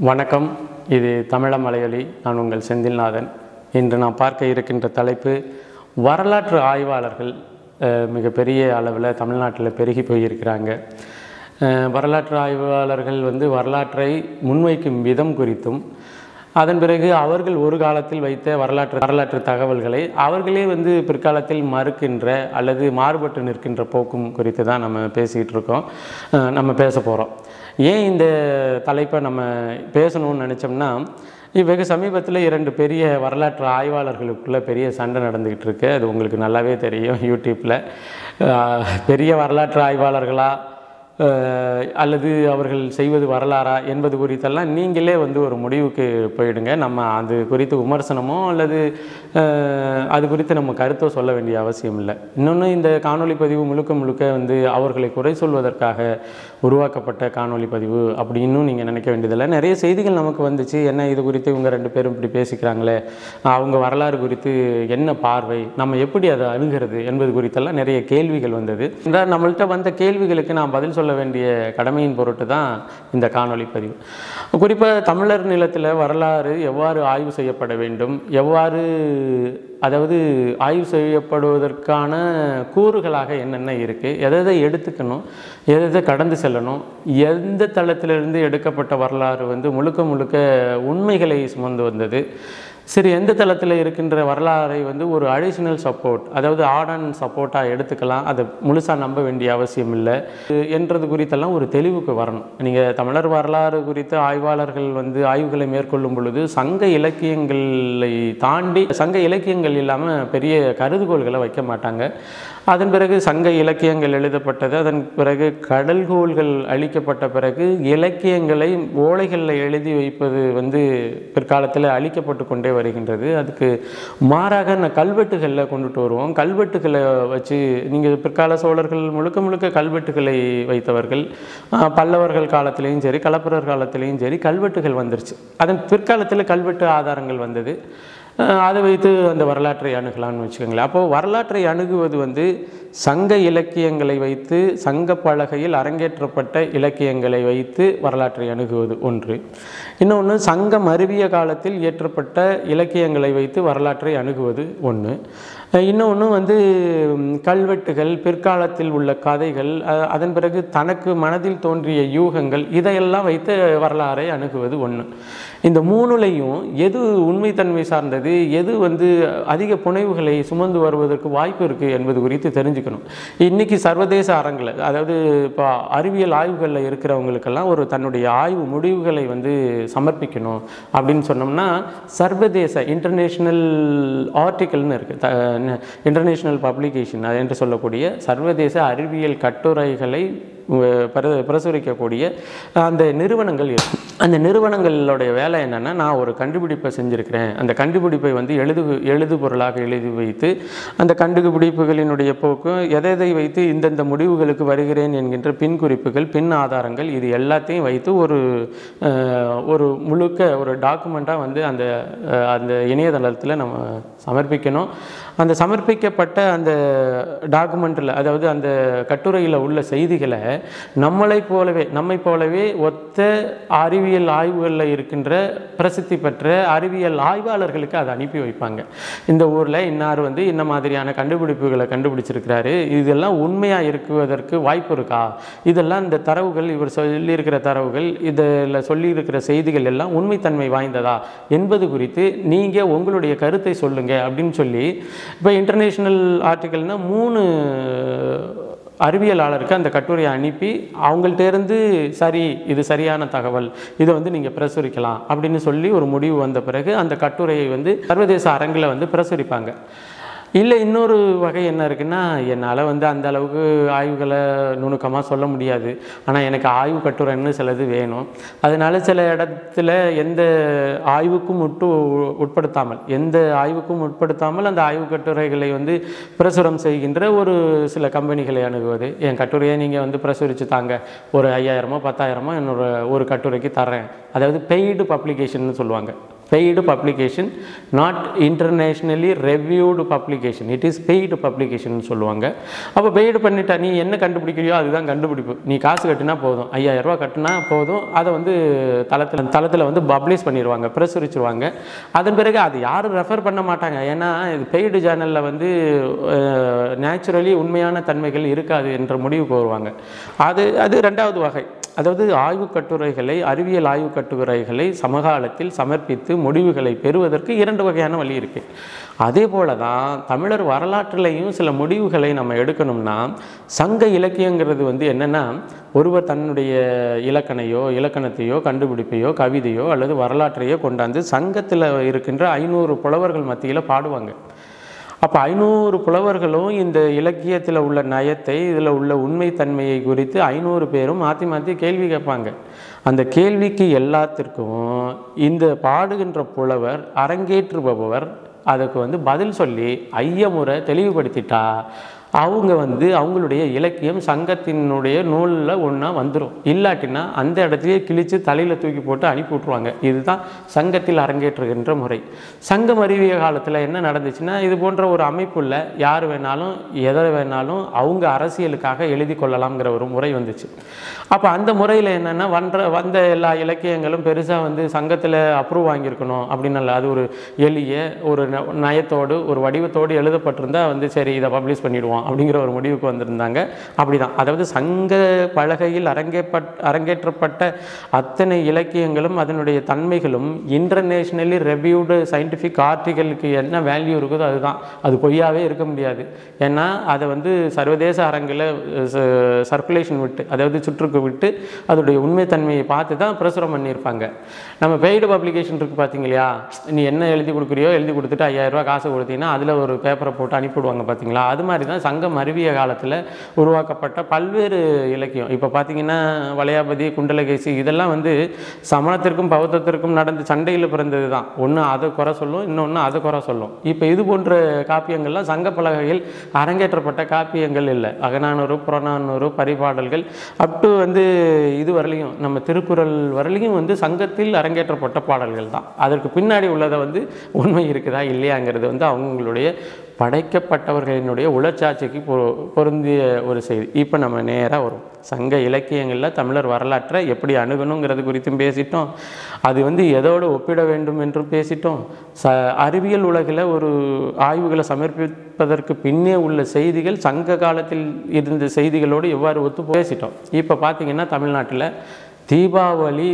வணக்கம் இது தமிழ மலையொலி நான் உங்கள் செந்தில்நாதன் இன்று நான் பார்க்க இருக்கின்ற தலைப்பு வரலாற்று ஆய்வாளர்கள் அஹ், மிகப்பெரிய அளவில் தமிழ்நாட்டில் பெருகி போயிருக்கிறாங்க அஹ், வரலாற்று ஆய்வாளர்கள் வந்து வரலாற்றை முன்வைக்கும் விதம் குறித்தும் அதன் பிறகு அவர்கள் ஒரு காலத்தில் வைத்த வரலாற்று வரலாற்று தகவல்களை அவர்களே வந்து பிற்காலத்தில் மறுக்கின்ற அல்லது மாறுபட்டு நிற்கின்ற போக்கும் குறித்து தான் நம்ம பேசிக்கிட்டு இருக்கோம் அஹ் நம்ம பேச போகிறோம் ஏன் இந்த தலைப்பை நம்ம பேசணும்னு நினச்சோம்னா வெகு சமீபத்தில் இரண்டு பெரிய வரலாற்று ஆய்வாளர்களுக்குள்ள பெரிய சண்டை நடந்துக்கிட்டு இருக்கு அது உங்களுக்கு நல்லாவே தெரியும் யூடியூப்பில் பெரிய வரலாற்று ஆய்வாளர்களா அஹ் அல்லது அவர்கள் செய்வது வரலாறா என்பது குறித்தெல்லாம் நீங்களே வந்து ஒரு முடிவுக்கு போயிடுங்க நம்ம அது குறித்து விமர்சனமோ அல்லது அஹ், அது குறித்து நம்ம கருத்தோ சொல்ல வேண்டிய அவசியம் இல்லை இன்னொன்று இந்த காணொளி பதிவு முழுக்க முழுக்க வந்து அவர்களை குறை சொல்வதற்காக உருவாக்கப்பட்ட காணொளி பதிவு அப்படின்னும் நீங்கள் நினைக்க வேண்டியதில்லை நிறைய செய்திகள் நமக்கு வந்துச்சு என்ன இது குறித்து இவங்க ரெண்டு பேரும் இப்படி பேசிக்கிறாங்களே அவங்க வரலாறு குறித்து என்ன பார்வை நம்ம எப்படி அதை அணுகிறது என்பது குறித்தெல்லாம் நிறைய கேள்விகள் வந்தது இந்த நம்மள்கிட்ட வந்த கேள்விகளுக்கு நான் பதில் சொல்ல வேண்டிய கடமையின் பொருட்டு தான் இந்த காணொளி பதிவு குறிப்பாக தமிழர் நிலத்தில் வரலாறு எவ்வாறு ஆய்வு செய்யப்பட வேண்டும் எவ்வாறு அதாவது ஆய்வு செய்யப்படுவதற்கான கூறுகளாக என்னென்ன இருக்குது எதை எதை எடுத்துக்கணும் எதை எதை கடந்து செல்லணும் எந்த தளத்திலிருந்து எடுக்கப்பட்ட வரலாறு வந்து முழுக்க முழுக்க உண்மைகளை சுமந்து வந்தது சரி எந்த தளத்தில் இருக்கின்ற வரலாறை வந்து ஒரு அடிஷனல் சப்போர்ட் அதாவது ஆட் அண்ட் சப்போர்ட்டாக எடுத்துக்கலாம் அதை முழுசாக நம்ப வேண்டிய அவசியம் இல்லை என்றது குறித்தெல்லாம் ஒரு தெளிவுக்கு வரணும் நீங்கள் தமிழர் வரலாறு குறித்து ஆய்வாளர்கள் வந்து ஆய்வுகளை மேற்கொள்ளும் பொழுது சங்க இலக்கியங்களை தாண்டி சங்க இலக்கியங்கள் இல்லாமல் பெரிய கருதுகோள்களை வைக்க மாட்டாங்க அதன் பிறகு சங்க இலக்கியங்கள் எழுதப்பட்டது அதன் பிறகு கடல்கோள்கள் அழிக்கப்பட்ட பிறகு இலக்கியங்களை ஓலைகளில் எழுதி வைப்பது வந்து பிற்காலத்தில் அழிக்கப்பட்டு கொண்டே வருகின்றது அதுக்கு மாறாக நான் கல்வெட்டுகளில் கொண்டுட்டு வருவோம் கல்வெட்டுகளை வச்சு நீங்கள் பிற்கால சோழர்கள் முழுக்க முழுக்க கல்வெட்டுகளை வைத்தவர்கள் ஆஹ், பல்லவர்கள் காலத்திலையும் சரி கலப்பரர் காலத்திலையும் சரி கல்வெட்டுகள் வந்துருச்சு அதன் பிற்காலத்தில் கல்வெட்டு ஆதாரங்கள் வந்தது அஹ் அதை வைத்து அந்த வரலாற்றை அணுகலாம்னு வச்சுக்கோங்களேன் அப்போது வரலாற்றை அணுகுவது வந்து சங்க இலக்கியங்களை வைத்து சங்க பலகையில் அரங்கேற்றப்பட்ட இலக்கியங்களை வைத்து வரலாற்றை அணுகுவது ஒன்று இன்னொன்று சங்கம் அருவிய காலத்தில் இயற்றப்பட்ட இலக்கியங்களை வைத்து வரலாற்றை அணுகுவது ஒன்று இன்னொன்று வந்து ம், கல்வெட்டுகள் பிற்காலத்தில் உள்ள கதைகள் அஹ், அதன் பிறகு தனக்கு மனதில் தோன்றிய யூகங்கள் இதையெல்லாம் வைத்து வரலாறை அணுகுவது ஒன்று இந்த மூணுலையும் எது உண்மைத்தன்மை சார்ந்தது எது வந்து அதிக புனைவுகளை சுமந்து வருவதற்கு வாய்ப்பு இருக்குது என்பது குறித்து தெரிஞ்சுக்கணும் இன்னைக்கு சர்வதேச அரங்கில் அதாவது இப்போ அறிவியல் ஆய்வுகளில் இருக்கிறவங்களுக்கெல்லாம் ஒரு தன்னுடைய ஆய்வு முடிவுகளை வந்து சமர்ப்பிக்கணும் அப்படின்னு சொன்னோம்னா சர்வதேச இன்டர்நேஷ்னல் ஆர்டிக்கல்னு இருக்குது இன்டர்நேஷ்னல் பப்ளிகேஷன் என்று சொல்லக்கூடிய சர்வதேச அறிவியல் கட்டுரைகளை உ- பிர பிரசுரிக்கக்கூடிய அந்த நிறுவனங்கள் இருக்கு அந்த நிறுவனங்களுடைய வேலை என்னென்னா நான் ஒரு கண்டுபிடிப்பை செஞ்சுருக்கிறேன் அந்த கண்டுபிடிப்பை வந்து எழுது எழுது பொருளாக எழுதி வைத்து அந்த கண்டுபிடிப்புகளினுடைய போக்கும் எதை எதை வைத்து இந்தந்த முடிவுகளுக்கு வருகிறேன் என்கின்ற பின் குறிப்புகள் பின் ஆதாரங்கள் இது எல்லாத்தையும் வைத்து ஒரு அஹ், ஒரு முழுக்க ஒரு டாக்குமெண்ட்டாக வந்து அந்த அஹ், அந்த இணையதளத்தில் நம்ம சமர்ப்பிக்கணும் அந்த சமர்ப்பிக்கப்பட்ட அந்த டாக்குமெண்ட்டில் அதாவது அந்த கட்டுரையில் உள்ள செய்திகளை நம்மளை போலவே நம்மை போலவே ஒத்த அறிவியல் ஆய்வுகளில் இருக்கின்ற பிரசித்தி பெற்ற அறிவியல் ஆய்வாளர்களுக்கு அதை அனுப்பி வைப்பாங்க இந்த ஊரில் இன்னார் வந்து இந்த மாதிரியான கண்டுபிடிப்புகளை கண்டுபிடிச்சிருக்கிறாரு இதெல்லாம் உண்மையாக இருக்குவதற்கு வாய்ப்பு இருக்கா இதெல்லாம் இந்த தரவுகள் இவர் சொல்லியிருக்கிற தரவுகள் இதில் சொல்லியிருக்கிற செய்திகள் எல்லாம் உண்மைத்தன்மை வாய்ந்ததா என்பது குறித்து நீங்கள் உங்களுடைய கருத்தை சொல்லுங்கள் அப்படின்னு சொல்லி இப்போ இன்டர்நேஷ்னல் ஆர்டிக்கல்னால் மூணு அறிவியலாளருக்கு அந்த கட்டுரையை அனுப்பி அவங்கள்ட்ட இருந்து சரி இது சரியான தகவல் இதை வந்து நீங்கள் பிரசுரிக்கலாம் அப்படின்னு சொல்லி ஒரு முடிவு வந்த பிறகு அந்த கட்டுரையை வந்து சர்வதேச அரங்கில் வந்து பிரசுரிப்பாங்க இல்லை இன்னொரு வகை என்ன இருக்குன்னா என்னால் வந்து அந்த அளவுக்கு ஆய்வுகளை நுணுக்கமாக சொல்ல முடியாது ஆனால் எனக்கு ஆய்வு கட்டுரைன்னு சிலது வேணும் அதனால சில இடத்துல எந்த ஆய்வுக்கும் உட்டு உட்படுத்தாமல் எந்த ஆய்வுக்கும் உட்படுத்தாமல் அந்த ஆய்வு கட்டுரைகளை வந்து பிரசுரம் செய்கின்ற ஒரு சில கம்பெனிகளை அணுகுவது என் கட்டுரையை நீங்கள் வந்து பிரசுரித்து தாங்க ஒரு ஐயாயிரமோ பத்தாயிரமோ என்னோட ஒரு கட்டுரைக்கு தர்றேன் அதாவது பெய்டு பப்ளிகேஷன் சொல்லுவாங்க paid publication not internationally reviewed publication it is paid publication சொல்லுவாங்க அப்போ பெய்டு பண்ணிட்டா நீ என்ன கண்டுபிடிக்கிறியோ அதுதான் கண்டுபிடிப்பு நீ காசு கட்டினா போதும் ஐயாயிரம் ரூபாய் கட்டினா போதும் அதை வந்து தளத்தில் தளத்தில் வந்து பப்ளிஷ் பண்ணிடுவாங்க பிரசுரிச்சிருவாங்க அதன் பிறகு அது யாரும் ரெஃபர் பண்ண மாட்டாங்க ஏன்னா இது பெய்டு சேனலில் வந்து நேச்சுரலி உண்மையான தன்மைகள் இருக்காது என்ற முடிவுக்கு வருவாங்க அது அது ரெண்டாவது வகை அதாவது ஆய்வுக் கட்டுரைகளை அறிவியல் ஆய்வுக் கட்டுரைகளை சமகாலத்தில் சமர்ப்பித்து முடிவுகளை பெறுவதற்கு இரண்டு வகையான வழி இருக்கு அதே போல தான் தமிழர் வரலாற்றிலையும் சில முடிவுகளை நம்ம எடுக்கணும்னா சங்க இலக்கியங்கிறது வந்து என்னென்னா ஒருவர் தன்னுடைய இலக்கணையோ இலக்கணத்தையோ கண்டுபிடிப்பையோ கவிதையோ அல்லது வரலாற்றையோ கொண்டாந்து சங்கத்தில் இருக்கின்ற ஐநூறு புலவர்கள் மத்தியில் பாடுவாங்க அப்போ ஐநூறு புலவர்களும் இந்த இலக்கியத்தில் உள்ள நயத்தை இதில் உள்ள உண்மைத்தன்மையை குறித்து ஐநூறு பேரும் மாற்றி மாற்றி கேள்வி கேட்பாங்க அந்த கேள்விக்கு எல்லாத்திற்கும் இந்த பாடுகின்ற புலவர் அரங்கேற்றுபவர் அதுக்கு வந்து பதில் சொல்லி ஐயமுறை தெளிவுபடுத்திட்டா அவங்க வந்து அவங்களுடைய இலக்கியம் சங்கத்தினுடைய நூலில் ஒன்றா வந்துடும் இல்லாட்டினா அந்த இடத்துலயே கிழித்து தலையில் தூக்கி போட்டு அனுப்பி விட்ருவாங்க இதுதான் சங்கத்தில் அரங்கேற்றுகின்ற முறை சங்கம் அறிவிய காலத்தில் என்ன நடந்துச்சுன்னா இது போன்ற ஒரு அமைப்புள்ள யார் வேணாலும் எதை வேணாலும் அவங்க அரசியலுக்காக எழுதி கொள்ளலாம்ங்கிற ஒரு முறை வந்துச்சு அப்போ அந்த முறையில் என்னென்னா வன்ற வந்த எல்லா இலக்கியங்களும் பெருசாக வந்து சங்கத்தில் அப்ரூவ் வாங்கியிருக்கணும் அப்படின்னு இல்லை அது ஒரு எளிய ஒரு ந- நயத்தோடு ஒரு வடிவத்தோடு எழுதப்பட்டிருந்தா வந்து சரி இதை பப்ளிஷ் பண்ணிடுவோம் அப்படிங்கிற ஒரு முடிவுக்கு வந்திருந்தாங்க அப்படிதான் அதாவது சங்க பலகையில் அரங்கேற்பட் அரங்கேற்றப்பட்ட அத்தனை இலக்கியங்களும் அதனுடைய தன்மைகளும் இன்டர்நேஷ்னலி ரெவ்யூடு சயின்டிஃபிக் ஆர்டிகளுக்கு என்ன வேல்யூ இருக்குதோ அதுதான் அது பொய்யாவே இருக்க முடியாது ஏன்னா அதை வந்து சர்வதேச அரங்கில் சர்க்குலேஷன் விட்டு அதாவது சுற்றுக்கு விட்டு அதோடைய உண்மைத்தன்மையை பார்த்து தான் பிரசுரம் பண்ணியிருப்பாங்க நம்ம பெய்டு பப்ளிகேஷன் இருக்குது பார்த்தீங்க இல்லையா நீ என்ன எழுதி கொடுக்குறியோ எழுதி கொடுத்துட்டு ஐயாயிரம் ரூபாய் காசு கொடுத்தீங்கன்னா அதில் ஒரு பேப்பரை போட்டு அனுப்பிவிடுவாங்க பார்த்தீங்களா அது மாதிரி தான் சங்கம் அறிவிய காலத்தில் உருவாக்கப்பட்ட பல்வேறு இலக்கியம் இப்போ பார்த்தீங்கன்னா வளையாபதி குண்டலகேசி இதெல்லாம் வந்து சமணத்திற்கும் பௌத்தத்திற்கும் நடந்த சண்டையில் பிறந்தது தான் ஒன்று அதை குறை சொல்லும் இன்னொன்று அதை குறை சொல்லும் இப்போ இது போன்ற காப்பியங்கள்லாம் சங்க பலகையில் அரங்கேற்றப்பட்ட காப்பியங்கள் இல்லை அகநானூறு புறநானூறு பரிபாடல்கள் அப் டு வந்து இது வரலையும் நம்ம திருக்குறள் வரலையும் வந்து சங்கத்தில் அரங்கேற்றப்பட்ட பாடல்கள் தான் அதற்கு பின்னாடி உள்ளதை வந்து உண்மை இருக்குதா இல்லையாங்கிறது வந்து அவங்களுடைய படைக்கப்பட்டவர்களினுடைய உளச்சாட்சிக்கு பொ பொருந்திய ஒரு செய்தி இப்போ நம்ம நேராக வரும் சங்க இலக்கியங்களில் தமிழர் வரலாற்றை எப்படி அணுகணுங்கிறது குறித்தும் பேசிட்டோம் அது வந்து எதோடு ஒப்பிட வேண்டும் என்றும் பேசிட்டோம் ச அறிவியல் உலகில் ஒரு ஆய்வுகளை சமர்ப்பிப்பதற்கு பின்னே உள்ள செய்திகள் சங்க காலத்தில் இருந்த செய்திகளோடு எவ்வாறு ஒத்து பேசிட்டோம் இப்போ பார்த்தீங்கன்னா தமிழ்நாட்டில் தீபாவளி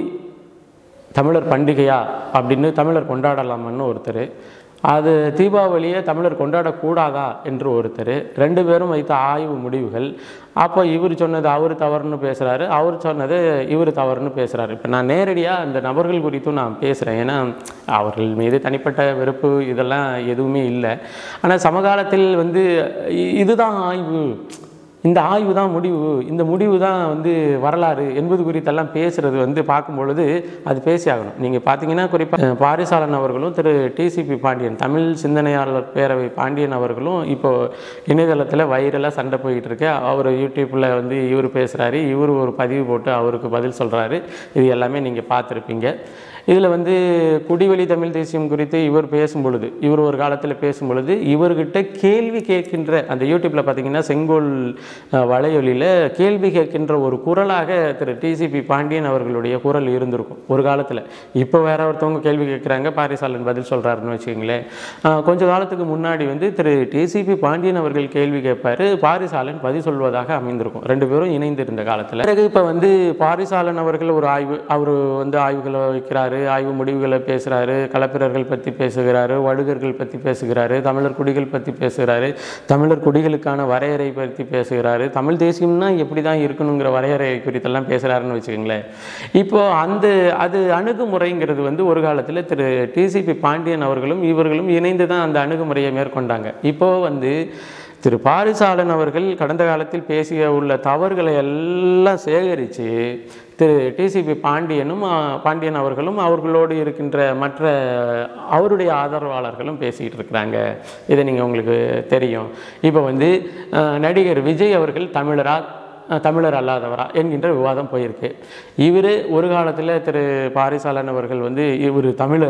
தமிழர் பண்டிகையா அப்படின்னு தமிழர் கொண்டாடலாமான்னு ஒருத்தர் அது தீபாவளியை தமிழர் கொண்டாடக்கூடாதா என்று ஒருத்தர் ரெண்டு பேரும் வைத்த ஆய்வு முடிவுகள் அப்போ இவர் சொன்னது அவர் தவறுன்னு பேசுகிறாரு அவர் சொன்னது இவர் தவறுன்னு பேசுகிறாரு இப்போ நான் நேரடியாக அந்த நபர்கள் குறித்தும் நான் பேசுகிறேன் ஏன்னா அவர்கள் மீது தனிப்பட்ட வெறுப்பு இதெல்லாம் எதுவுமே இல்லை ஆனால் சமகாலத்தில் வந்து இ- இதுதான் ஆய்வு இந்த ஆய்வு தான் முடிவு இந்த முடிவு தான் வந்து வரலாறு என்பது குறித்தெல்லாம் பேசுகிறது வந்து பார்க்கும் பொழுது அது பேசி ஆகணும் நீங்கள் பார்த்தீங்கன்னா குறிப்பாக பாரிசாலன் அவர்களும் திரு டிசிபி பாண்டியன் தமிழ் சிந்தனையாளர் பேரவை பாண்டியன் அவர்களும் இப்போ இணையதளத்தில் வைரலாக சண்டை போய்கிட்டு இருக்கு அவர் யூடியூப்பில் வந்து இவர் பேசுகிறாரு இவர் ஒரு பதிவு போட்டு அவருக்கு பதில் சொல்கிறாரு இது எல்லாமே நீங்கள் பார்த்துருப்பீங்க இதில் வந்து குடிவெளி தமிழ் தேசியம் குறித்து இவர் பேசும் பொழுது இவர் ஒரு காலத்தில் பேசும் பொழுது இவர்கிட்ட கேள்வி கேட்கின்ற அந்த யூடியூப்பில் பார்த்தீங்கன்னா செங்கோல் அஹ், வலையொலியில் கேள்வி கேட்கின்ற ஒரு குரலாக திரு டிசிபி பாண்டியன் அவர்களுடைய குரல் இருந்திருக்கும் ஒரு காலத்தில் இப்போ வேற ஒருத்தவங்க கேள்வி கேட்குறாங்க பாரிசாலன் பதில் சொல்கிறாருன்னு வச்சுக்கோங்களேன் அஹ், கொஞ்ச காலத்துக்கு முன்னாடி வந்து திரு டிசிபி பாண்டியன் அவர்கள் கேள்வி கேட்பாரு பாரிசாலன் பதில் சொல்வதாக அமைந்திருக்கும் ரெண்டு பேரும் இணைந்திருந்த காலத்தில் பிறகு இப்போ வந்து பாரிசாலன் அவர்கள் ஒரு ஆய்வு அவர் வந்து ஆய்வுகளை வைக்கிறாரு ஆய்வு முடிவுகளை பேசுகிறாரு களப்பிரர்கள் பற்றி பேசுகிறாரு வடுகர்கள் பற்றி பேசுகிறாரு தமிழர் குடிகள் பற்றி பேசுகிறாரு தமிழர் குடிகளுக்கான வரையறை பற்றி பேசுகிறாரு தமிழ் தேசியம்னா எப்படி தான் இருக்கணுங்கிற வரையறை குறித்தெல்லாம் பேசுகிறாருன்னு வச்சுக்கோங்களேன் இப்போ அந்த அது அணுகுமுறைங்கிறது வந்து ஒரு காலத்தில் திரு டிசிபி பாண்டியன் அவர்களும் இவர்களும் இணைந்து தான் அந்த அணுகுமுறையை மேற்கொண்டாங்க இப்போ வந்து திரு பாரிசாலன் அவர்கள் கடந்த காலத்தில் பேசிய உள்ள தவறுகளை எல்லாம் சேகரித்து திரு டிசிபி பாண்டியனும் ஆ, பாண்டியன் அவர்களும் அவர்களோடு இருக்கின்ற மற்ற அவருடைய ஆதரவாளர்களும் பேசிக்கிட்டு இருக்கிறாங்க இதை நீங்கள் உங்களுக்கு தெரியும் இப்போ வந்து அஹ், நடிகர் விஜய் அவர்கள் தமிழரா அஹ், தமிழர் அல்லாதவரா என்கின்ற விவாதம் போயிருக்கு இவர் ஒரு காலத்தில் திரு பாரிசாலன் அவர்கள் வந்து இவர் தமிழர்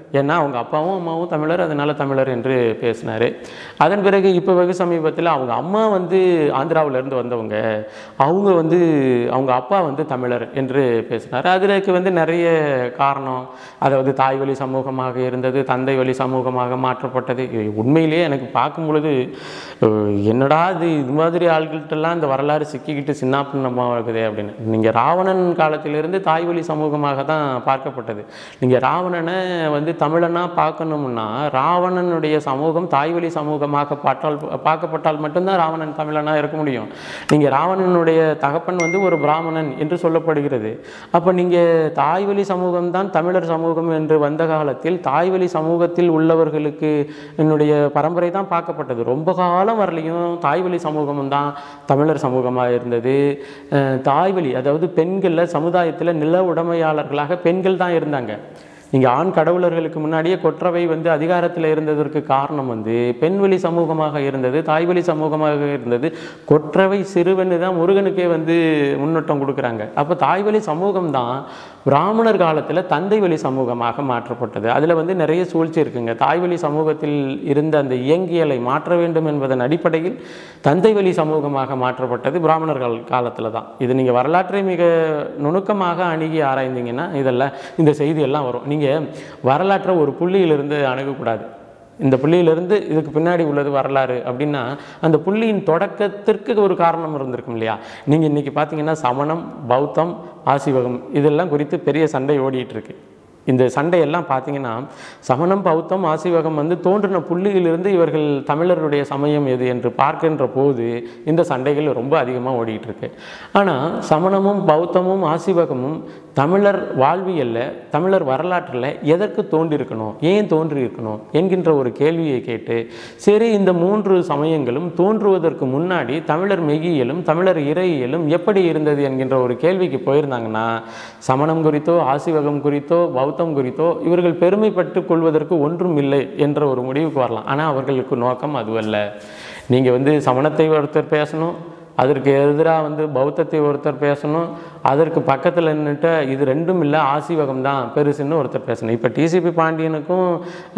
ஏன்னா அவங்க அப்பாவும் அம்மாவும் தமிழர் அதனால தமிழர் என்று பேசினார் அதன் பிறகு இப்போ வெகு சமீபத்தில் அவங்க அம்மா வந்து ஆந்திராவுல இருந்து வந்தவங்க அவங்க வந்து அவங்க அப்பா வந்து தமிழர் என்று பேசினார் அதற்கு வந்து நிறைய காரணம் அதாவது தாய் வழி சமூகமாக இருந்தது தந்தை வழி சமூகமாக மாற்றப்பட்டது இது உண்மையிலேயே எனக்கு பார்க்கும் பொழுது அஹ், என்னடா இது இது மாதிரி ஆள்கிட்டலாம் இந்த வரலாறு சிக்கிக்கிட்டு சின்னாப்பின்னமாக இருக்குதே அப்படின்னு நீங்கள் ராவணன் காலத்திலிருந்து தாய் வழி சமூகமாக தான் பார்க்கப்பட்டது நீங்கள் ராவணனை வந்து தமிழனா பார்க்கணும்னா ராவணனுடைய சமூகம் தாய் வழி சமூகமாக பார்த்தால் பார்க்கப்பட்டால் மட்டும்தான் ராவணன் தமிழனா இருக்க முடியும் நீங்கள் ராவணனுடைய தகப்பன் வந்து ஒரு பிராமணன் என்று சொல்லப்படுகிறது அப்போ நீங்கள் தாய் வழி சமூகம் தான் தமிழர் சமூகம் என்று வந்த காலத்தில் தாய் வழி சமூகத்தில் உள்ளவர்களுக்கு என்னுடைய பரம்பரை தான் பார்க்கப்பட்டது ரொம்ப காலம் வரலையும் தாய் வழி சமூகம் தான் தமிழர் சமூகமாக இருந்தது அஹ் தாய் வழி அதாவது பெண்களில் சமுதாயத்தில் நில உடைமையாளர்களாக பெண்கள் தான் இருந்தாங்க நீங்கள் ஆண் கடவுளர்களுக்கு முன்னாடியே கொற்றவை வந்து அதிகாரத்தில் இருந்ததற்கு காரணம் வந்து பெண்வழி சமூகமாக இருந்தது தாய்வழி சமூகமாக இருந்தது கொற்றவை சிறுவன்னு தான் முருகனுக்கே வந்து முன்னோட்டம் கொடுக்குறாங்க அப்போ தாய்வழி சமூகம் தான் பிராமணர் காலத்தில் தந்தை வழி சமூகமாக மாற்றப்பட்டது அதில் வந்து நிறைய சூழ்ச்சி இருக்குங்க தாய்வழி சமூகத்தில் இருந்த அந்த இயங்கியலை மாற்ற வேண்டும் என்பதன் அடிப்படையில் தந்தை வழி சமூகமாக மாற்றப்பட்டது பிராமணர்கள் காலத்தில் தான் இது நீங்கள் வரலாற்றை மிக நுணுக்கமாக அணுகி ஆராய்ந்தீங்கன்னா இதெல்லாம் இந்த செய்தி எல்லாம் வரும் நீங்கள் வரலாற்றை ஒரு புள்ளியிலிருந்து அணுகக்கூடாது இந்த புள்ளியிலிருந்து இதுக்கு பின்னாடி உள்ளது வரலாறு அப்படின்னா அந்த புள்ளியின் தொடக்கத்திற்கு ஒரு காரணம் இருந்திருக்கும் இல்லையா நீங்கள் இன்றைக்கி பார்த்தீங்கன்னா சமணம் பௌத்தம் ஆசிவகம் இதெல்லாம் குறித்து பெரிய சண்டை ஓடிட்டு இருக்கு இந்த சண்டையெல்லாம் பார்த்தீங்கன்னா சமணம் பௌத்தம் ஆசிவகம் வந்து தோன்றின புள்ளியிலிருந்து இவர்கள் தமிழருடைய சமயம் எது என்று பார்க்கின்ற போது இந்த சண்டைகள் ரொம்ப அதிகமாக ஓடிட்டு இருக்கு ஆனால் சமணமும் பௌத்தமும் ஆசிவகமும் தமிழர் வாழ்வியல்ல தமிழர் வரலாற்றில் எதற்கு தோன்றியிருக்கணும் ஏன் தோன்றியிருக்கணும் என்கின்ற ஒரு கேள்வியை கேட்டு சரி இந்த மூன்று சமயங்களும் தோன்றுவதற்கு முன்னாடி தமிழர் மெய்யியலும் தமிழர் இறையியலும் எப்படி இருந்தது என்கின்ற ஒரு கேள்விக்கு போயிருந்தாங்கன்னா சமணம் குறித்தோ ஆசிவகம் குறித்தோ பௌத்தம் குறித்தோ இவர்கள் பெருமைப்பட்டு கொள்வதற்கு ஒன்றும் இல்லை என்ற ஒரு முடிவுக்கு வரலாம் ஆனால் அவர்களுக்கு நோக்கம் அதுவல்ல நீங்கள் வந்து சமணத்தை ஒருத்தர் பேசணும் அதற்கு எதிராக வந்து பௌத்தத்தை ஒருத்தர் பேசணும் அதற்கு பக்கத்தில் நின்றுட்டு இது ரெண்டும் இல்லை ஆசிவகம் தான் பெருசுன்னு ஒருத்தர் பேசணும் இப்போ டிசிபி பாண்டியனுக்கும்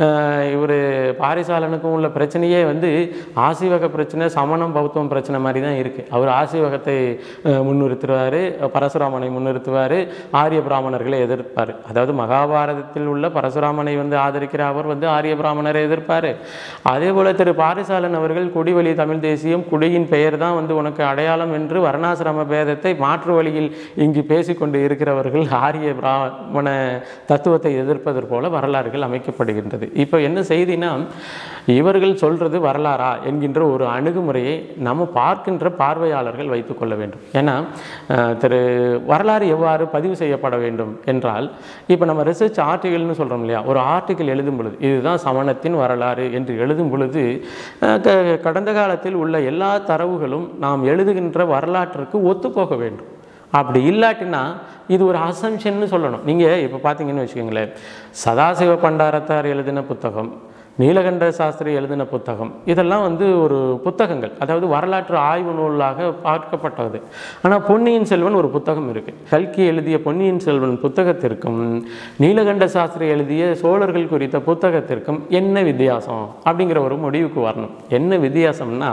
இவர் பாரிசாலனுக்கும் உள்ள பிரச்சனையே வந்து ஆசிவக பிரச்சனை சமணம் பௌத்தம் பிரச்சனை மாதிரி தான் இருக்குது அவர் ஆசிவகத்தை அஹ், முன்னிறுத்துவார் பரசுராமனை முன்னிறுத்துவார் ஆரிய பிராமணர்களை எதிர்ப்பார் அதாவது மகாபாரதத்தில் உள்ள பரசுராமனை வந்து ஆதரிக்கிற அவர் வந்து ஆரிய பிராமணரை எதிர்ப்பார் அதே போல் திரு பாரிசாலன் அவர்கள் குடிவழி தமிழ் தேசியம் குடியின் பெயர் தான் வந்து உனக்கு அடையாளம் என்று வர்ணாசிரம பேதத்தை மாற்று வழியில் இங்கு பேசிக்கொண்டு இருக்கிறவர்கள் ஆரிய பிராமண தத்துவத்தை எதிர்ப்பதற் போல வரலாறுகள் அமைக்கப்படுகின்றது இப்போ என்ன செய்தினா இவர்கள் சொல்றது வரலாறா என்கின்ற ஒரு அணுகுமுறையை நம்ம பார்க்கின்ற பார்வையாளர்கள் வைத்துக்கொள்ள வேண்டும் ஏன்னா அஹ், திரு வரலாறு எவ்வாறு பதிவு செய்யப்பட வேண்டும் என்றால் இப்போ நம்ம ரிசர்ச் ஆர்டிகல்னு சொல்கிறோம் இல்லையா ஒரு ஆர்டிகல் எழுதும் பொழுது இதுதான் சமணத்தின் வரலாறு என்று எழுதும் பொழுது அஹ், க- கடந்த காலத்தில் உள்ள எல்லா தரவுகளும் நாம் எழுதுகின்ற வரலாற்றுக்கு ஒத்துப்போக வேண்டும் அப்படி இல்லாட்டினா இது ஒரு அசம்ஷன்னு சொல்லணும் நீங்கள் இப்போ பார்த்தீங்கன்னு வச்சுக்கோங்களேன் சதாசிவ பண்டாரத்தார் எழுதின புத்தகம் நீலகண்ட சாஸ்திரி எழுதின புத்தகம் இதெல்லாம் வந்து ஒரு புத்தகங்கள் அதாவது வரலாற்று ஆய்வு நூலாக பார்க்கப்பட்டது ஆனால் பொன்னியின் செல்வன் ஒரு புத்தகம் இருக்குது கல்கி எழுதிய பொன்னியின் செல்வன் புத்தகத்திற்கும் நீலகண்ட சாஸ்திரி எழுதிய சோழர்கள் குறித்த புத்தகத்திற்கும் என்ன வித்தியாசம் அப்படிங்கிற ஒரு முடிவுக்கு வரணும் என்ன வித்தியாசம்னா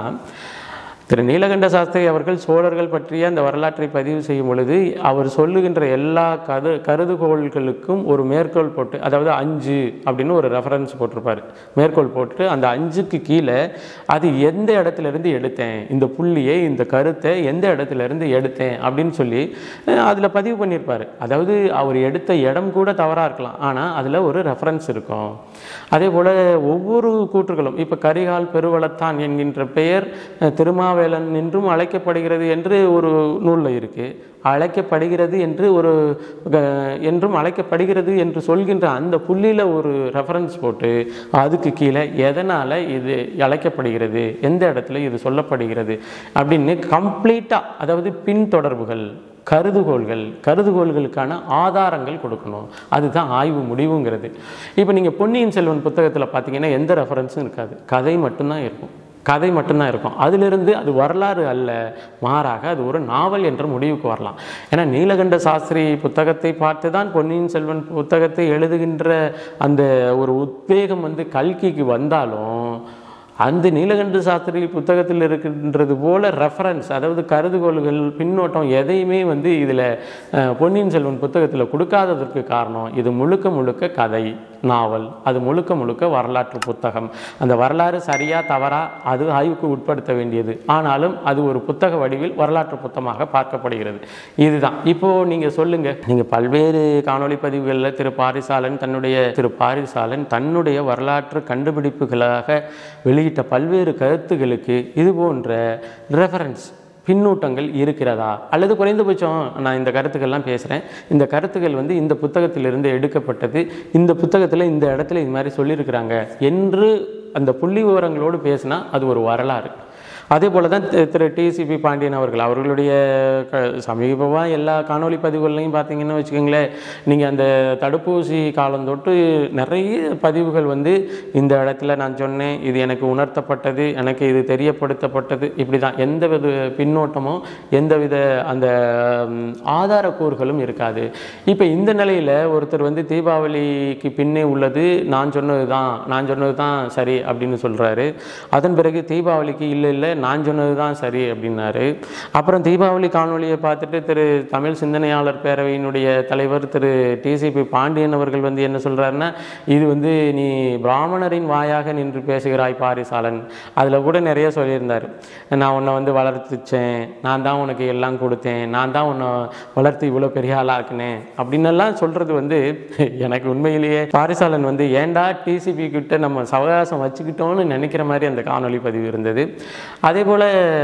திரு நீலகண்ட சாஸ்திரி அவர்கள் சோழர்கள் பற்றிய அந்த வரலாற்றை பதிவு செய்யும் பொழுது அவர் சொல்லுகின்ற எல்லா கது கருதுகோள்களுக்கும் ஒரு மேற்கோள் போட்டு அதாவது அஞ்சு அப்படின்னு ஒரு ரெஃபரன்ஸ் போட்டிருப்பார் மேற்கோள் போட்டு அந்த அஞ்சுக்கு கீழே அது எந்த இடத்துல இருந்து எடுத்தேன் இந்த புள்ளியை இந்த கருத்தை எந்த இடத்துல இருந்து எடுத்தேன் அப்படின்னு சொல்லி அதில் பதிவு பண்ணியிருப்பார் அதாவது அவர் எடுத்த இடம் கூட தவறாக இருக்கலாம் ஆனால் அதில் ஒரு ரெஃபரன்ஸ் இருக்கும் அதே போல் ஒவ்வொரு கூற்றுகளும் இப்போ கரிகால் பெருவளத்தான் என்கின்ற பெயர் அஹ், திருமாவேலன் என்றும் அழைக்கப்படுகிறது என்று ஒரு நூலில் இருக்குது அழைக்கப்படுகிறது என்று ஒரு அஹ், என்றும் அழைக்கப்படுகிறது என்று சொல்கின்ற அந்த புள்ளியில் ஒரு ரெஃபரன்ஸ் போட்டு அதுக்கு கீழே எதனால் இது அழைக்கப்படுகிறது எந்த இடத்துல இது சொல்லப்படுகிறது அப்படின்னு கம்ப்ளீட்டாக அதாவது பின்தொடர்புகள் கருதுகோள்கள் கருதுகோள்களுக்கான ஆதாரங்கள் கொடுக்கணும் அதுதான் ஆய்வு முடிவுங்கிறது இப்போ நீங்கள் பொன்னியின் செல்வன் புத்தகத்தில் பார்த்தீங்கன்னா எந்த ரெஃபரன்ஸும் இருக்காது கதை மட்டும்தான் இருக்கும் கதை மட்டும்தான் இருக்கும் அதிலிருந்து அது வரலாறு அல்ல மாறாக அது ஒரு நாவல் என்ற முடிவுக்கு வரலாம் ஏன்னா நீலகண்ட சாஸ்திரி புத்தகத்தை பார்த்து தான் பொன்னியின் செல்வன் புத்தகத்தை எழுதுகின்ற அந்த ஒரு உத்வேகம் வந்து கல்கிக்கு வந்தாலும் அந்த நீலகண்ட சாஸ்திரி புத்தகத்தில் இருக்கின்றது போல ரெஃபரன்ஸ் அதாவது கருதுகோள்கள் பின்னோட்டம் எதையுமே வந்து இதில் பொன்னியின் செல்வன் புத்தகத்தில் கொடுக்காததற்கு காரணம் இது முழுக்க முழுக்க கதை நாவல் அது முழுக்க முழுக்க வரலாற்று புத்தகம் அந்த வரலாறு சரியா தவறா அது ஆய்வுக்கு உட்படுத்த வேண்டியது ஆனாலும் அது ஒரு புத்தக வடிவில் வரலாற்று புத்தகமாக பார்க்கப்படுகிறது இதுதான் இப்போ நீங்க சொல்லுங்க நீங்க பல்வேறு காணொளி பதிவுகளில் திரு பாரிசாலன் தன்னுடைய திரு பாரிசாலன் தன்னுடைய வரலாற்று கண்டுபிடிப்புகளாக வெளியிட்ட பல்வேறு கருத்துகளுக்கு இது போன்ற ரெஃபரன்ஸ் பின்னூட்டங்கள் இருக்கிறதா அல்லது குறைந்தபட்சம் நான் இந்த கருத்துக்கள்லாம் பேசுகிறேன் இந்த கருத்துக்கள் வந்து இந்த புத்தகத்திலிருந்து எடுக்கப்பட்டது இந்த புத்தகத்தில் இந்த இடத்துல இது மாதிரி சொல்லியிருக்கிறாங்க என்று அந்த புள்ளி விவரங்களோடு பேசினா அது ஒரு வரலாறு அதே போல தான் தி- திரு டிசிபி பாண்டியன் அவர்கள் அவர்களுடைய க சமீபமாக எல்லா காணொளி பதிவுகள்லையும் பார்த்தீங்கன்னு வச்சுக்கோங்களேன் நீங்கள் அந்த தடுப்பூசி காலம் தொட்டு நிறைய பதிவுகள் வந்து இந்த இடத்துல நான் சொன்னேன் இது எனக்கு உணர்த்தப்பட்டது எனக்கு இது தெரியப்படுத்தப்பட்டது இப்படி தான் எந்தவித பின்னோட்டமோ எந்தவித அந்த ம், ஆதாரக்கூறுகளும் இருக்காது இப்போ இந்த நிலையில் ஒருத்தர் வந்து தீபாவளிக்கு பின்னே உள்ளது நான் சொன்னது தான் நான் சொன்னது தான் சரி அப்படின்னு சொல்கிறாரு அதன் பிறகு தீபாவளிக்கு இல்லை இல்லை நான் சொன்னது தான் சரி அப்படின்னாரு அப்புறம் தீபாவளி காணொளியை பார்த்துட்டு திரு தமிழ் சிந்தனையாளர் பேரவையினுடைய தலைவர் திரு டிசிபி பாண்டியன் அவர்கள் வந்து என்ன சொல்கிறாருன்னா இது வந்து நீ பிராமணரின் வாயாக நின்று பேசுகிறாய் பாரிசாலன் அதில் கூட நிறைய சொல்லியிருந்தார் நான் உன்னை வந்து வளர்த்துச்சேன் நான் தான் உனக்கு எல்லாம் கொடுத்தேன் நான் தான் உன்னை வளர்த்து இவ்வளோ பெரிய ஆளாக்குனேன் அப்படின்னெல்லாம் சொல்கிறது வந்து எனக்கு உண்மையிலேயே பாரிசாலன் வந்து ஏன்டா டிசிபி கிட்ட நம்ம சவகாசம் வச்சுக்கிட்டோம்னு நினைக்கிற மாதிரி அந்த காணொளி பதிவு இருந்தது அதே போல்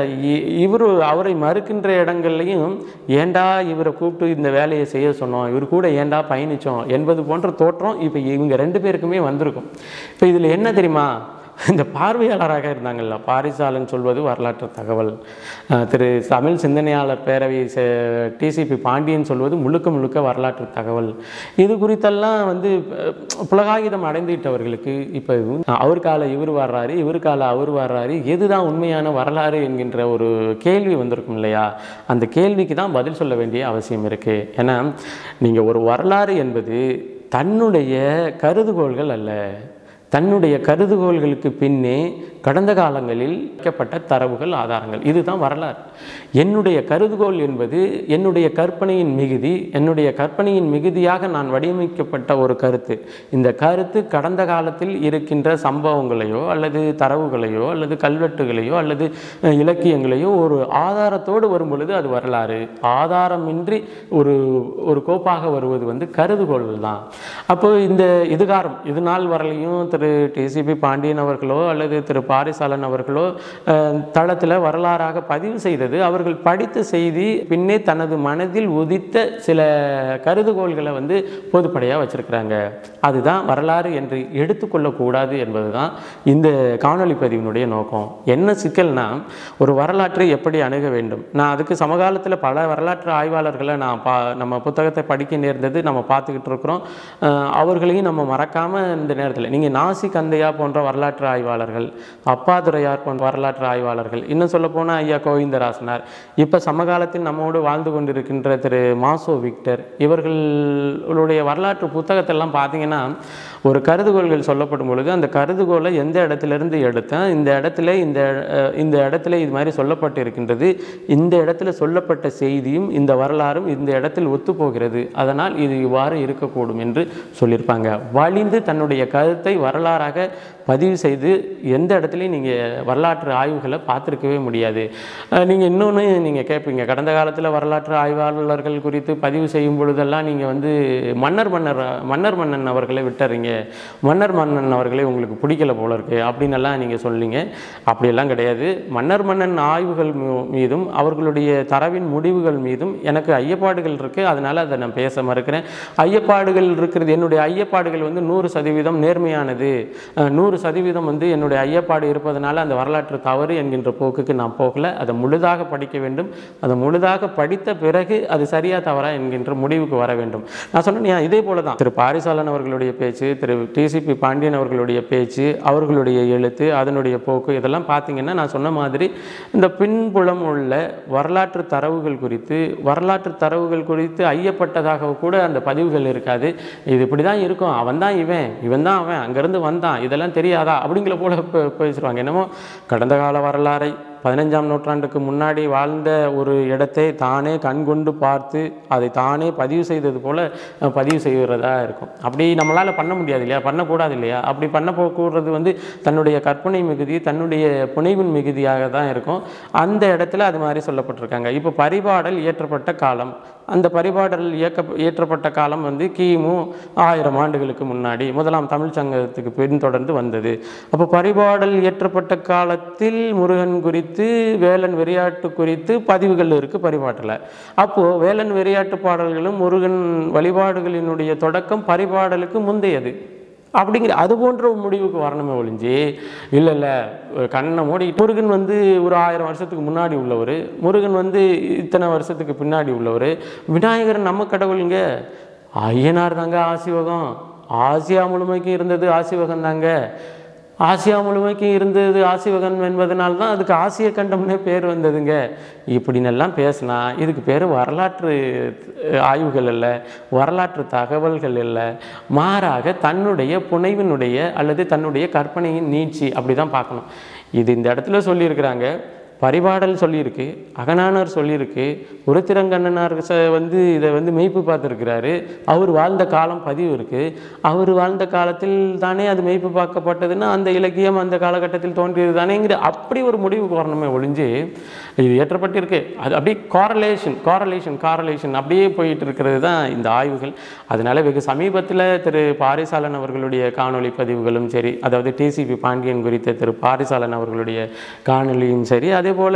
இவர் அவரை மறுக்கின்ற இடங்கள்லையும் ஏன்டா இவரை கூப்பிட்டு இந்த வேலையை செய்ய சொன்னோம் இவர் கூட ஏன்டா பயணித்தோம் என்பது போன்ற தோற்றம் இப்போ இவங்க ரெண்டு பேருக்குமே வந்திருக்கும் இப்போ இதில் என்ன தெரியுமா இந்த பார்வையாளராக இருந்தாங்கல்ல பாரிசாலன் சொல்வது வரலாற்று தகவல் அஹ் திரு தமிழ் சிந்தனையாளர் பேரவை டிசிபி பாண்டியன் சொல்வது முழுக்க முழுக்க வரலாற்று தகவல் இது குறித்தெல்லாம் வந்து அஹ், புலகாகிதம் அடைந்துவிட்டவர்களுக்கு இப்போ அவர் கால இவர் வர்றாரு இவர் கால அவர் வர்றாரு எதுதான் உண்மையான வரலாறு என்கின்ற ஒரு கேள்வி வந்திருக்கும் இல்லையா அந்த கேள்விக்கு தான் பதில் சொல்ல வேண்டிய அவசியம் இருக்குது ஏன்னா நீங்கள் ஒரு வரலாறு என்பது தன்னுடைய கருதுகோள்கள் அல்ல தன்னுடைய கருதுகோள்களுக்கு பின்னே கடந்த காலங்களில் வைக்கப்பட்ட தரவுகள் ஆதாரங்கள் இதுதான் வரலாறு என்னுடைய கருதுகோள் என்பது என்னுடைய கற்பனையின் மிகுதி என்னுடைய கற்பனையின் மிகுதியாக நான் வடிவமைக்கப்பட்ட ஒரு கருத்து இந்த கருத்து கடந்த காலத்தில் இருக்கின்ற சம்பவங்களையோ அல்லது தரவுகளையோ அல்லது கல்வெட்டுகளையோ அல்லது அஹ், இலக்கியங்களையோ ஒரு ஆதாரத்தோடு வரும் பொழுது அது வரலாறு ஆதாரமின்றி ஒரு ஒரு கோப்பாக வருவது வந்து கருதுகோள்கள் தான் அப்போ இந்த இதுகாரம் இது நாள் வரலையும் திரு டிசிபி பாண்டியன் அவர்களோ அல்லது திரு பாரிசாலன் அவர்களோ அஹ், தளத்தில் வரலாறாக பதிவு செய்தது அவர்கள் படித்த செய்தி பின்னே தனது மனதில் உதித்த சில கருதுகோள்களை வந்து பொதுப்படையாக வச்சிருக்கிறாங்க அதுதான் வரலாறு என்று எடுத்துக்கொள்ளக்கூடாது என்பது தான் இந்த காணொளி பதிவினுடைய நோக்கம் என்ன சிக்கல்னா ஒரு வரலாற்றை எப்படி அணுக வேண்டும் நான் அதுக்கு சமகாலத்தில் பல வரலாற்று ஆய்வாளர்களை நான் பா நம்ம புத்தகத்தை படிக்க நேர்ந்தது நம்ம பார்த்துக்கிட்டு இருக்கிறோம் அஹ் அவர்களையும் நம்ம மறக்காமல் இந்த நேரத்தில் நீங்கள் நாசி கந்தையா போன்ற வரலாற்று ஆய்வாளர்கள் அப்பாதுரையார் போன்ற வரலாற்று ஆய்வாளர்கள் இன்னும் சொல்ல போனால் ஐயா கோவிந்தராசனார் இப்போ சமகாலத்தில் நம்மோடு வாழ்ந்து கொண்டிருக்கின்ற திரு மாசோ விக்டர் இவர்களுடைய வரலாற்று புத்தகத்தெல்லாம் பார்த்தீங்கன்னா ஒரு கருதுகோள்கள் சொல்லப்படும் பொழுது அந்த கருதுகோளை எந்த இடத்திலிருந்து எடுத்தேன் இந்த இடத்துல இந்த அஹ், இந்த இடத்துல இது மாதிரி சொல்லப்பட்டு இருக்கின்றது இந்த இடத்துல சொல்லப்பட்ட செய்தியும் இந்த வரலாறும் இந்த இடத்தில் ஒத்துப்போகிறது அதனால் இது இவ்வாறு இருக்கக்கூடும் என்று சொல்லியிருப்பாங்க வலிந்து தன்னுடைய கருத்தை வரலாறாக பதிவு செய்து எந்த இடத்துலையும் நீங்கள் வரலாற்று ஆய்வுகளை பார்த்துருக்கவே முடியாது நீங்கள் இன்னொன்று நீங்கள் கேட்பீங்க கடந்த காலத்தில் வரலாற்று ஆய்வாளர்கள் குறித்து பதிவு செய்யும் பொழுதெல்லாம் நீங்கள் வந்து மன்னர் மன்னர் மன்னர் மன்னன் அவர்களை விட்டுறீங்க மன்னர் மன்னன் அவர்களை உங்களுக்கு பிடிக்கல போல இருக்கு அப்படின்னு எல்லாம் நீங்கள் சொல்லிங்க அப்படியெல்லாம் கிடையாது மன்னர் மன்னன் ஆய்வுகள் மீ- மீதும் அவர்களுடைய தரவின் முடிவுகள் மீதும் எனக்கு ஐயப்பாடுகள் இருக்குது அதனால் அதை நான் பேச மறுக்கிறேன் ஐயப்பாடுகள் இருக்கிறது என்னுடைய ஐயப்பாடுகள் வந்து நூறு சதவீதம் நேர்மையானது அஹ், நூறு சதவீதம் வந்து என்னுடைய ஐயப்பாடு இருப்பதனால அந்த வரலாற்று தவறு என்கின்ற போக்குக்கு நான் போகல அதை முழுதாக படிக்க வேண்டும் அதை முழுதாக படித்த பிறகு அது சரியா தவறா என்கின்ற முடிவுக்கு வர வேண்டும் நான் சொன்னேன் இதே போல தான் திரு பாரிசாலன் அவர்களுடைய பேச்சு திரு டிசிபி பாண்டியன் அவர்களுடைய பேச்சு அவர்களுடைய எழுத்து அதனுடைய போக்கு இதெல்லாம் பார்த்தீங்கன்னா நான் சொன்ன மாதிரி இந்த பின்புலம் உள்ள வரலாற்று தரவுகள் குறித்து வரலாற்று தரவுகள் குறித்து ஐயப்பட்டதாக கூட அந்த பதிவுகள் இருக்காது இது இப்படி தான் இருக்கும் அவன் தான் இவன் இவன் தான் அவன் அங்கேருந்து வந்தான் இதெல்லாம் தெரியாதா அப்படிங்கிற போல பே- பேசுவாங்க என்னமோ கடந்த கால வரலாறை பதினஞ்சாம் நூற்றாண்டுக்கு முன்னாடி வாழ்ந்த ஒரு இடத்தை தானே கண்கொண்டு பார்த்து அதை தானே பதிவு செய்தது போல அஹ், பதிவு செய்கிறதா இருக்கும் அப்படி நம்மளால் பண்ண முடியாது இல்லையா பண்ணக்கூடாது இல்லையா அப்படி பண்ண போக்குறது வந்து தன்னுடைய கற்பனை மிகுதி தன்னுடைய புனைவின் மிகுதியாக தான் இருக்கும் அந்த இடத்துல அது மாதிரி சொல்லப்பட்டிருக்காங்க இப்போ பரிபாடல் இயற்றப்பட்ட காலம் அந்த பரிபாடல் இயக்க இயற்றப்பட்ட காலம் வந்து கிமு ஆயிரம் ஆண்டுகளுக்கு முன்னாடி முதலாம் தமிழ் சங்கத்துக்கு பின்தொடர்ந்து வந்தது அப்போ பரிபாடல் இயற்றப்பட்ட காலத்தில் முருகன் குறித்து வேலன் வெறியாட்டு குறித்து பதிவுகள் இருக்கு பரிபாட்டில் அப்போ வேலன் வெறியாட்டு பாடல்களும் முருகன் வழிபாடுகளினுடைய தொடக்கம் பரிபாடலுக்கு முந்தையது அப்படிங்கிற அது போன்ற ஒரு முடிவுக்கு வரணுமே ஒழிஞ்சு இல்லை இல்லை கண்ணை மூடி முருகன் வந்து ஒரு ஆயிரம் வருஷத்துக்கு முன்னாடி உள்ளவர் முருகன் வந்து இத்தனை வருஷத்துக்கு பின்னாடி உள்ளவர் விநாயகர் நம்ம கடவுளுங்க ஐயனார் தாங்க ஆசிவகம் ஆசியா முழுமைக்கும் இருந்தது ஆசிவகம் தாங்க ஆசியா முழுமைக்கும் இருந்தது ஆசிவகன் என்பதனால தான் அதுக்கு ஆசிய கண்டம்னே பேர் வந்ததுங்க இப்படின்னெல்லாம் பேசினா இதுக்கு பேர் வரலாற்று அஹ், ஆய்வுகள் இல்லை வரலாற்று தகவல்கள் இல்லை மாறாக தன்னுடைய புனைவினுடைய அல்லது தன்னுடைய கற்பனையின் நீட்சி அப்படி தான் பார்க்கணும் இது இந்த இடத்துல சொல்லியிருக்கிறாங்க பரிபாடல் சொல்லியிருக்கு அகநானர் சொல்லியிருக்கு உருத்திரங்கண்ணனார் ச- வந்து இதை வந்து மெய்ப்பு பார்த்துருக்கிறாரு அவர் வாழ்ந்த காலம் பதிவு இருக்குது அவர் வாழ்ந்த காலத்தில் தானே அது மெய்ப்பு பார்க்கப்பட்டதுன்னா அந்த இலக்கியம் அந்த காலகட்டத்தில் தோன்றியது தானேங்கிற அப்படி ஒரு முடிவுக்கு வரணுமே ஒழிஞ்சு இது ஏற்றப்பட்டிருக்கு அது அப்படியே காரலேஷன் காரலேஷன் காரலேஷன் அப்படியே போயிட்டு இருக்கிறது தான் இந்த ஆய்வுகள் அதனால வெகு சமீபத்தில் திரு பாரிசாலன் அவர்களுடைய காணொளி பதிவுகளும் சரி அதாவது டிசிபி பாண்டியன் குறித்த திரு பாரிசாலன் அவர்களுடைய காணொளியும் சரி அதே போல்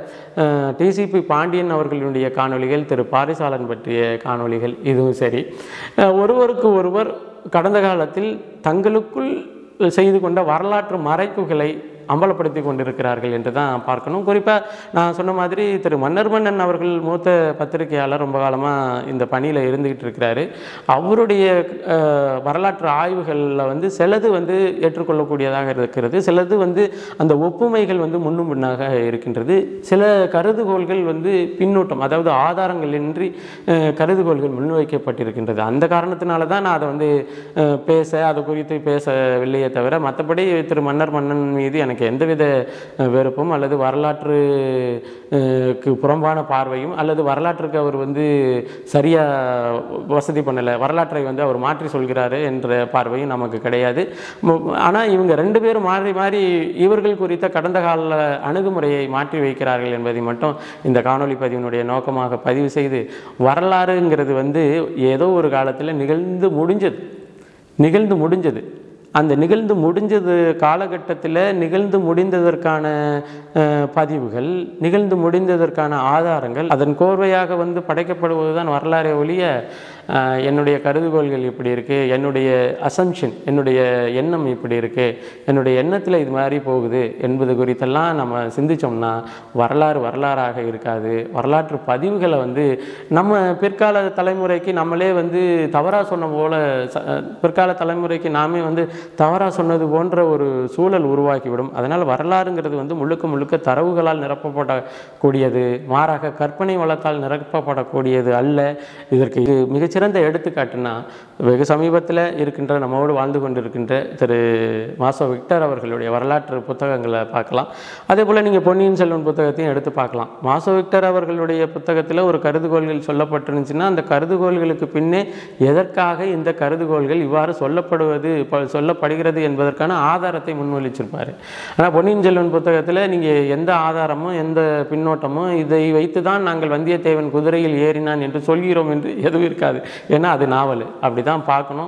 டிசிபி பாண்டியன் அவர்களுடைய காணொளிகள் திரு பாரிசாலன் பற்றிய காணொளிகள் இதுவும் சரி அஹ், ஒருவருக்கு ஒருவர் கடந்த காலத்தில் தங்களுக்குள் செய்து கொண்ட வரலாற்று மறைப்புகளை அம்பலப்படுத்தி கொண்டிருக்கிறார்கள் என்று தான் பார்க்கணும் குறிப்பாக நான் சொன்ன மாதிரி திரு மன்னர் மன்னன் அவர்கள் மூத்த பத்திரிகையாளர் ரொம்ப காலமாக இந்த பணியில் இருந்துக்கிட்டு இருக்கிறாரு அவருடைய அஹ், வரலாற்று ஆய்வுகளில் வந்து சிலது வந்து ஏற்றுக்கொள்ளக்கூடியதாக இருக்கிறது சிலது வந்து அந்த ஒப்புமைகள் வந்து முன்னும் பின்னாக இருக்கின்றது சில கருதுகோள்கள் வந்து பின்னூட்டம் அதாவது ஆதாரங்கள் இன்றி அஹ், கருதுகோள்கள் முன்வைக்கப்பட்டிருக்கின்றது அந்த காரணத்தினால தான் நான் அதை வந்து அஹ், பேச அது குறித்து பேசவில்லையே தவிர மற்றபடி திரு மன்னர் மன்னன் மீது எனக்கு எந்தவித அஹ், வெறுப்பும் அல்லது வரலாற்று அஹ், க்கு புறம்பான பார்வையும் அல்லது வரலாற்றுக்கு அவர் வந்து சரியா வசதி பண்ணலை வரலாற்றை வந்து அவர் மாற்றி சொல்கிறாரு என்ற பார்வையும் நமக்கு கிடையாது ஆனால் இவங்க ரெண்டு பேரும் மாறி மாறி இவர்கள் குறித்த கடந்த கால அணுகுமுறையை மாற்றி வைக்கிறார்கள் என்பதை மட்டும் இந்த காணொளி பதிவினுடைய நோக்கமாக பதிவு செய்து வரலாறுங்கிறது வந்து ஏதோ ஒரு காலத்தில் நிகழ்ந்து முடிஞ்சது நிகழ்ந்து முடிஞ்சது அந்த நிகழ்ந்து முடிஞ்சது காலகட்டத்தில் நிகழ்ந்து முடிந்ததற்கான அஹ், பதிவுகள் நிகழ்ந்து முடிந்ததற்கான ஆதாரங்கள் அதன் கோர்வையாக வந்து படைக்கப்படுவது தான் வரலாறே ஒழிய அஹ், என்னுடைய கருதுகோள்கள் இப்படி இருக்குது என்னுடைய அசம்ஷன் என்னுடைய எண்ணம் இப்படி இருக்குது என்னுடைய எண்ணத்தில் இது மாதிரி போகுது என்பது குறித்தெல்லாம் நம்ம சிந்திச்சோம்னா வரலாறு வரலாறாக இருக்காது வரலாற்று பதிவுகளை வந்து நம்ம பிற்கால தலைமுறைக்கு நம்மளே வந்து தவறாக சொன்ன போல ச- பிற்கால தலைமுறைக்கு நாமே வந்து தவறாக சொன்னது போன்ற ஒரு சூழல் உருவாக்கிவிடும் அதனால் வரலாறுங்கிறது வந்து முழுக்க முழுக்க தரவுகளால் நிரப்பப்படக்கூடியது மாறாக கற்பனை வளத்தால் நிரப்பப்படக்கூடியது அல்ல இதற்கு இது மிகச்சிறந்த எடுத்துக்காட்டுனா வெகு சமீபத்தில் இருக்கின்ற நம்மோடு வாழ்ந்து கொண்டிருக்கின்ற திரு மாசோ விக்டர் அவர்களுடைய வரலாற்று புத்தகங்களை பார்க்கலாம் அதே போல் நீங்கள் பொன்னியின் செல்வன் புத்தகத்தையும் எடுத்து பார்க்கலாம் மாசோ விக்டர் அவர்களுடைய புத்தகத்தில் ஒரு கருதுகோள்கள் சொல்லப்பட்டிருந்துச்சுன்னா அந்த கருதுகோள்களுக்கு பின்னே எதற்காக இந்த கருதுகோள்கள் இவ்வாறு சொல்லப்படுவது ப- சொல்லப்படுகிறது என்பதற்கான ஆதாரத்தை முன்வலிச்சிருப்பார் ஆனால் பொன்னியின் செல்வன் புத்தகத்தில் நீங்கள் எந்த ஆதாரமும் எந்த பின்னோட்டமும் இதை வைத்து தான் நாங்கள் வந்தியத்தேவன் குதிரையில் ஏறினான் என்று சொல்கிறோம் என்று எதுவும் இருக்காது ஏன்னா அது நாவல் அப்படி தான் பார்க்கணும்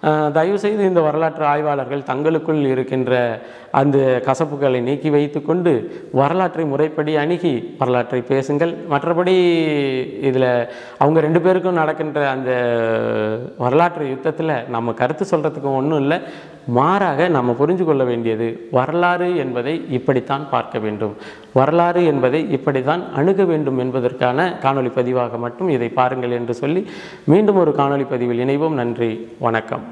அஹ், தயவுசெய்து இந்த வரலாற்று ஆய்வாளர்கள் தங்களுக்குள் இருக்கின்ற அந்த கசப்புகளை நீக்கி வைத்துக்கொண்டு வரலாற்றை முறைப்படி அணுகி வரலாற்றை பேசுங்கள் மற்றபடி இதில் அவங்க ரெண்டு பேருக்கும் நடக்கின்ற அந்த வரலாற்று யுத்தத்தில் நம்ம கருத்து சொல்கிறதுக்கு ஒன்றும் இல்லை மாறாக நம்ம புரிஞ்சு கொள்ள வேண்டியது வரலாறு என்பதை இப்படித்தான் பார்க்க வேண்டும் வரலாறு என்பதை இப்படித்தான் அணுக வேண்டும் என்பதற்கான காணொளி பதிவாக மட்டும் இதை பாருங்கள் என்று சொல்லி மீண்டும் ஒரு காணொளி பதிவில் இணைவோம் நன்றி வணக்கம்